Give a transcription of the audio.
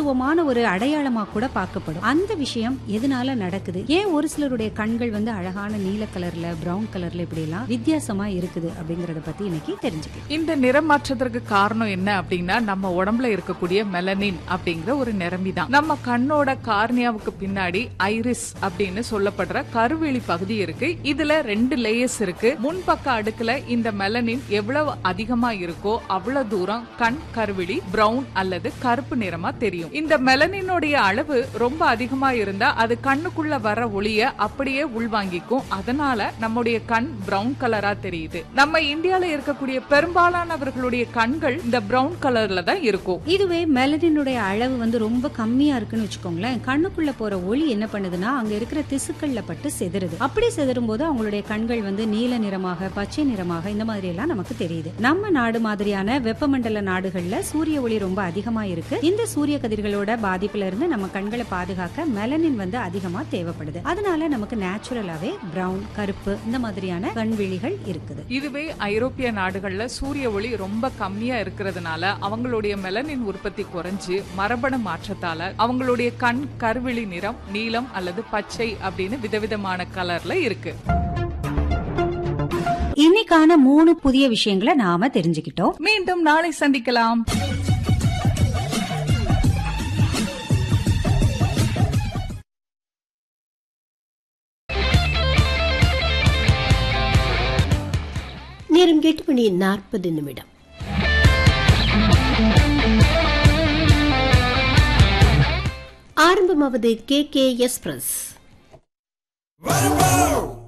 தனித்துவமான ஒரு அடையாளமா கூட பார்க்கப்படும் அந்த விஷயம் எதனால நடக்குது ஏன் ஒரு சிலருடைய கண்கள் வந்து அழகான நீல கலர்ல பிரவுன் கலர்ல இப்படி எல்லாம் வித்தியாசமா இருக்குது அப்படிங்கறத பத்தி இன்னைக்கு தெரிஞ்சுக்கலாம் இந்த நிறம் மாற்றத்திற்கு காரணம் என்ன அப்படின்னா நம்ம உடம்புல இருக்கக்கூடிய மெலனின் அப்படிங்கிற ஒரு நிறமி தான் நம்ம கண்ணோட கார்னியாவுக்கு பின்னாடி ஐரிஸ் அப்படின்னு சொல்லப்படுற கருவெளி பகுதி இருக்கு இதுல ரெண்டு லேயர்ஸ் இருக்கு முன்பக்க அடுக்குல இந்த மெலனின் எவ்வளவு அதிகமா இருக்கோ அவ்வளவு தூரம் கண் கருவிழி பிரவுன் அல்லது கருப்பு நிறமா தெரியும் இந்த மெலனினுடைய அளவு ரொம்ப அதிகமா இருந்தா அது கண்ணுக்குள்ள வர ஒளிய அப்படியே உள்வாங்கிக்கும் அதனால நம்முடைய கண் பிரவுன் கலரா தெரியுது நம்ம இந்தியால இருக்கக்கூடிய பெரும்பாலானவர்களுடைய கண்கள் இந்த பிரவுன் கலர்ல தான் இருக்கும் இதுவே மெலனினுடைய அளவு வந்து ரொம்ப கம்மியா இருக்குன்னு வச்சுக்கோங்களேன் கண்ணுக்குள்ள போற ஒளி என்ன பண்ணுதுன்னா அங்க இருக்கிற திசுக்கள்ல பட்டு செதறுது அப்படி செதறும் போது அவங்களுடைய கண்கள் வந்து நீல நிறமாக பச்சை நிறமாக இந்த மாதிரி எல்லாம் நமக்கு தெரியுது நம்ம நாடு மாதிரியான வெப்பமண்டல நாடுகள்ல சூரிய ஒளி ரொம்ப அதிகமா இருக்கு இந்த சூரிய கதிர்களோட பாதிப்புல இருந்து நம்ம கண்களை பாதுகாக்க மெலனின் வந்து அதிகமா தேவைப்படுது அதனால நமக்கு நேச்சுரலாவே பிரவுன் கருப்பு இந்த மாதிரியான கண்விழிகள் இருக்குது இதுவே ஐரோப்பிய நாடுகள்ல சூரிய ஒளி ரொம்ப கம்மியா இருக்கிறதுனால அவங்களுடைய மெலனின் உற்பத்தி குறைஞ்சு மரபணு மாற்றத்தால அவங்களுடைய கண் கருவிழி நிறம் நீலம் அல்லது பச்சை அப்படின்னு விதவிதமான கலர்ல இருக்கு இன்னைக்கான மூணு புதிய விஷயங்களை நாம தெரிஞ்சுக்கிட்டோம் மீண்டும் நாளை சந்திக்கலாம் நேரம் எட்டு மணி நாற்பது நிமிடம் ஆரம்பமாவது கே கே எக்ஸ்பிரஸ் Rumble!